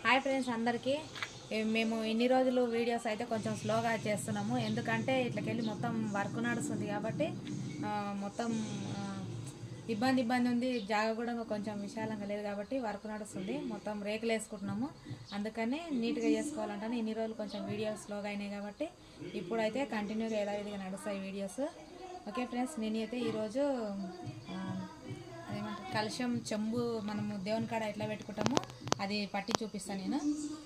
Hi friends అందరికీ ఏ- మేము ఇన్ని రోజులు వీడియోస్ అయితే కొంచెం స్లోగా చేస్తున్నాము ఎందుకంటే ఇట్లకెళ్ళి మొత్తం వర్క్ నడుస్తుంది కాబట్టి ఆ, మొత్తం ఆ, ఇబ్బంది ఇబ్బంది ఉంది జాగ కూడా కొంచెం విశాలంగా లేదు కాబట్టి వర్క్ నడుస్తుంది మొత్తం రేకులు వేసుకుంటున్నాము అందుకని నీట్గా చేసుకోవాలంటే ఇన్ని రోజులు కొంచెం వీడియోస్ స్లోగా అయినాయి కాబట్టి ఇప్పుడైతే కంటిన్యూగా యథావిధిగా నడుస్తాయి వీడియోస్ ఓకే ఫ్రెండ్స్ నేనైతే ఈరోజు ఆ, అదేమంటారు కలుషం చెంబు మనము దేవుని కాడ ఎట్లా పెట్టుకుంటామో అది పట్టి చూపిస్తాను నేను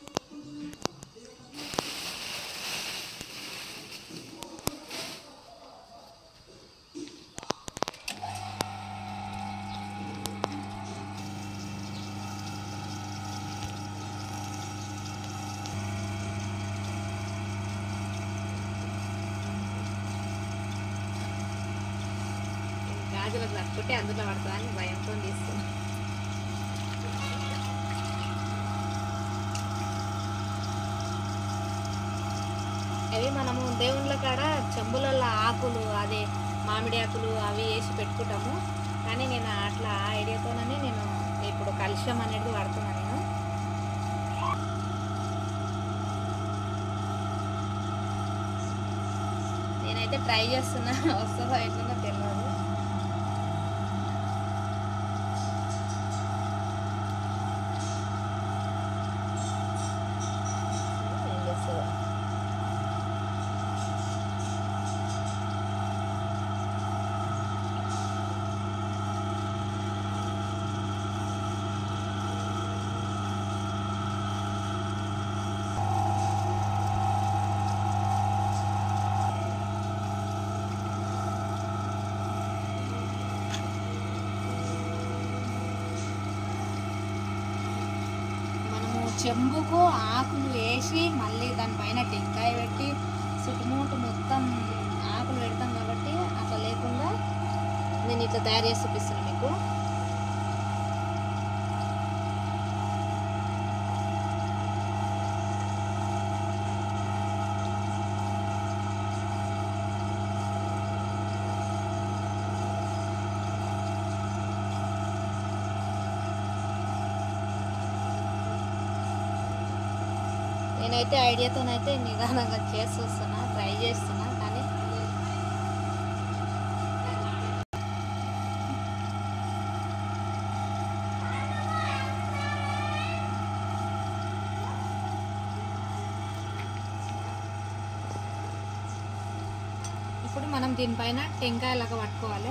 గాజులకు తట్టుకుంటే అందులో పడుతుందని భయంతో తీసుకున్నాను అవి మనము దేవుళ్ళ కాడ చెంబులలో ఆకులు అదే మామిడి ఆకులు అవి వేసి పెట్టుకుంటాము కానీ నేను అట్లా ఆ ఐడియాతోనే నేను ఇప్పుడు కలుషం అనేది వాడుతున్నాను నేను నేనైతే ట్రై చేస్తున్నా వస్తుందో ఎట్లనో తెలియదు ఏం చేస్తుందో మనము చెంబుకు ఆకులు వేసి మళ్ళీ దానిపైన టెంకాయ పెట్టి చుట్టుముట్టు మొత్తం ఆకులు పెడతాం కాబట్టి అట్లా లేకుండా నేను ఇట్లా తయారు చేసి చూపిస్తున్నాను మీకు నేనైతే ఐడియాతోనైతే నిదానంగా చేసి వస్తున్నా ట్రై చేస్తున్నా కానీ ఇప్పుడు మనం దీనిపైన టెంకాయలాగా పట్టుకోవాలి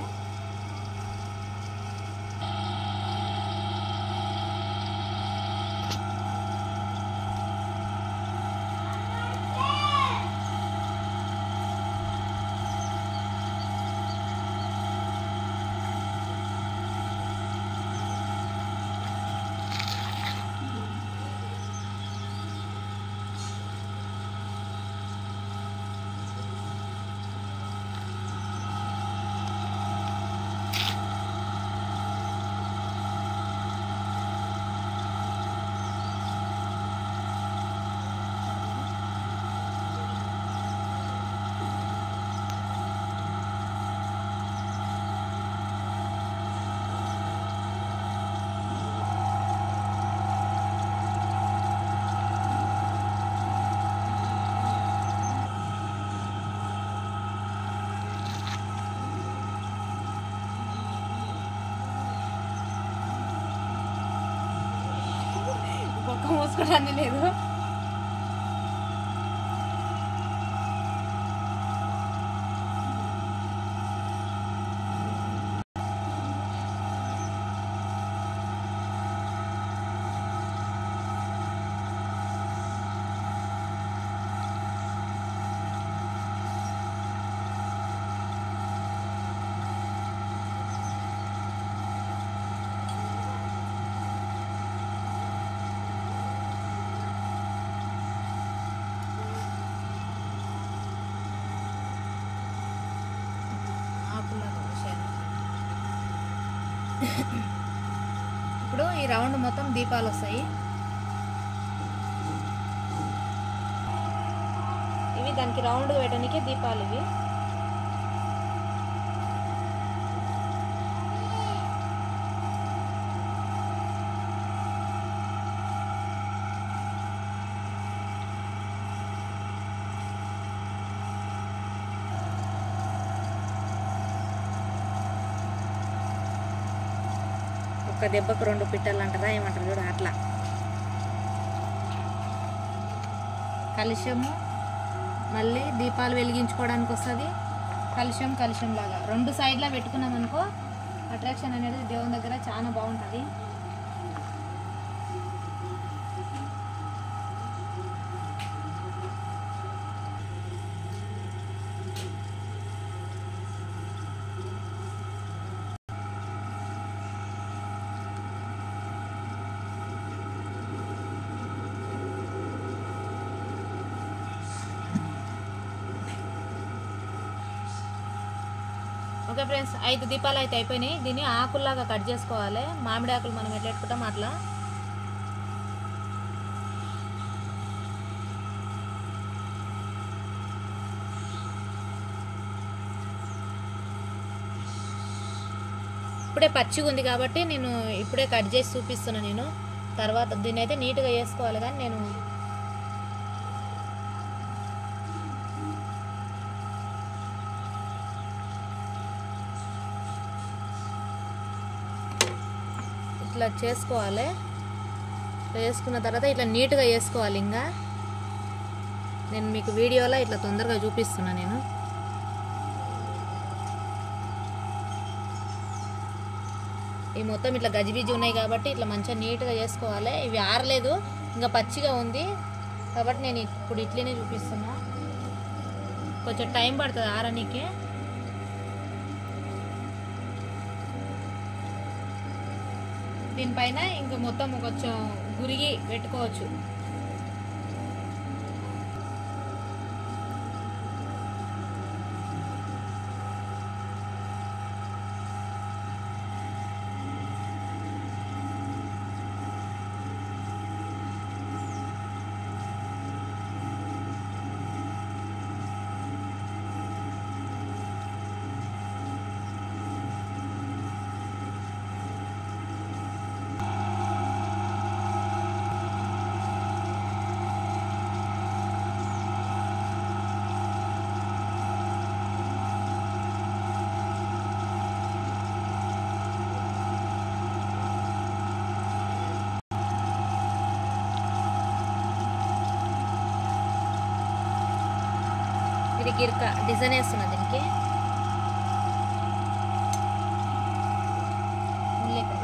ఒక్క మూసుకోవడానికి లేదు ఆకులను పోసాను. ఇప్పుడు ఈ రౌండ్ మొత్తం దీపాలు వస్తాయి ఇవి దానికి రౌండ్ పెట్టడానికి దీపాలు ఇవి ఒక దెబ్బకు రెండు పిట్టలు అంటారా ఏమంటారు చూడు అట్లా కలుషము మళ్ళీ దీపాలు వెలిగించుకోవడానికి వస్తుంది కలుషం కలుషం లాగా రెండు సైడ్లా పెట్టుకున్నాం అనుకో అట్రాక్షన్ అనేది దేవుని దగ్గర చాలా బాగుంటుంది ఓకే ఫ్రెండ్స్ ఐదు దీపాలు అయితే అయిపోయినాయి దీన్ని ఆకుల్లాగా కట్ చేసుకోవాలి మామిడి ఆకులు మనం ఎట్లా పెట్టుకుంటాం అట్లా ఇప్పుడే పచ్చిగా ఉంది కాబట్టి నేను ఇప్పుడే కట్ చేసి చూపిస్తున్నా నేను తర్వాత దీన్ని అయితే నీట్గా వేసుకోవాలి కానీ నేను ఇట్లా చేసుకోవాలి ఇట్లా చేసుకున్న తర్వాత ఇట్లా నీట్గా వేసుకోవాలి ఇంకా నేను మీకు వీడియోలో ఇట్లా తొందరగా చూపిస్తున్నా నేను ఈ మొత్తం ఇట్లా గజిబిజి ఉన్నాయి కాబట్టి ఇట్లా మంచిగా నీట్గా చేసుకోవాలి ఇవి ఆరలేదు ఇంకా పచ్చిగా ఉంది కాబట్టి నేను ఇప్పుడు ఇట్లనే చూపిస్తున్నా కొంచెం టైం పడుతుంది ఆరనీకి దీనిపైన ఇంకా మొత్తం కొంచెం గురిగి పెట్టుకోవచ్చు ఇది గిరక డిజైన్ వేస్తున్నా దీనికి ముల్లెక్కడ?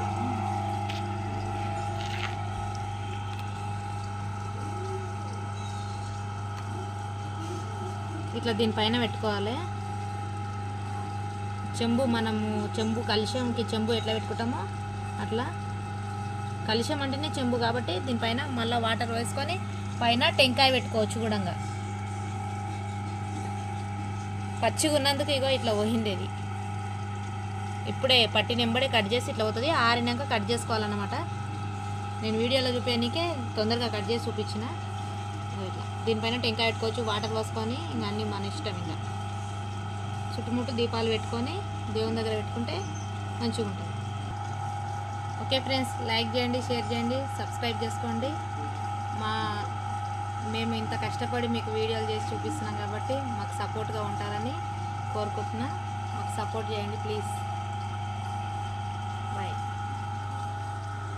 ఇట్లా దీనిపైన పెట్టుకోవాలి చెంబు మనము చెంబు కలుషంకి చెంబు ఎట్లా పెట్టుకుంటామో అట్లా కలుషం అంటేనే చెంబు కాబట్టి దీనిపైన మళ్ళీ వాటర్ వేసుకొని పైన టెంకాయ పెట్టుకోవచ్చు కూడా పచ్చిగా ఉన్నందుకు ఇగో ఇట్లా పోయింది ఇది ఇప్పుడే పట్టి నెంబడే కట్ చేసి ఇట్లా అవుతుంది ఆరినాక కట్ చేసుకోవాలన్నమాట నేను వీడియోలో చూపించడానికే తొందరగా కట్ చేసి చూపించిన ఇగో ఇట్లా దీనిపైన టెంకాయ పెట్టుకోవచ్చు వాటర్ పోసుకొని ఇంకా అన్నీ మన ఇష్టం ఇంకా చుట్టుముట్టు దీపాలు పెట్టుకొని దేవుని దగ్గర పెట్టుకుంటే మంచిగా ఉంటుంది ఓకే ఫ్రెండ్స్ లైక్ చేయండి షేర్ చేయండి సబ్స్క్రైబ్ చేసుకోండి మా మేము ఇంత కష్టపడి మీకు వీడియోలు చేసి చూపిస్తున్నాం కాబట్టి మాకు సపోర్ట్గా ఉంటారని కోరుకుంటున్నా మాకు సపోర్ట్ చేయండి ప్లీజ్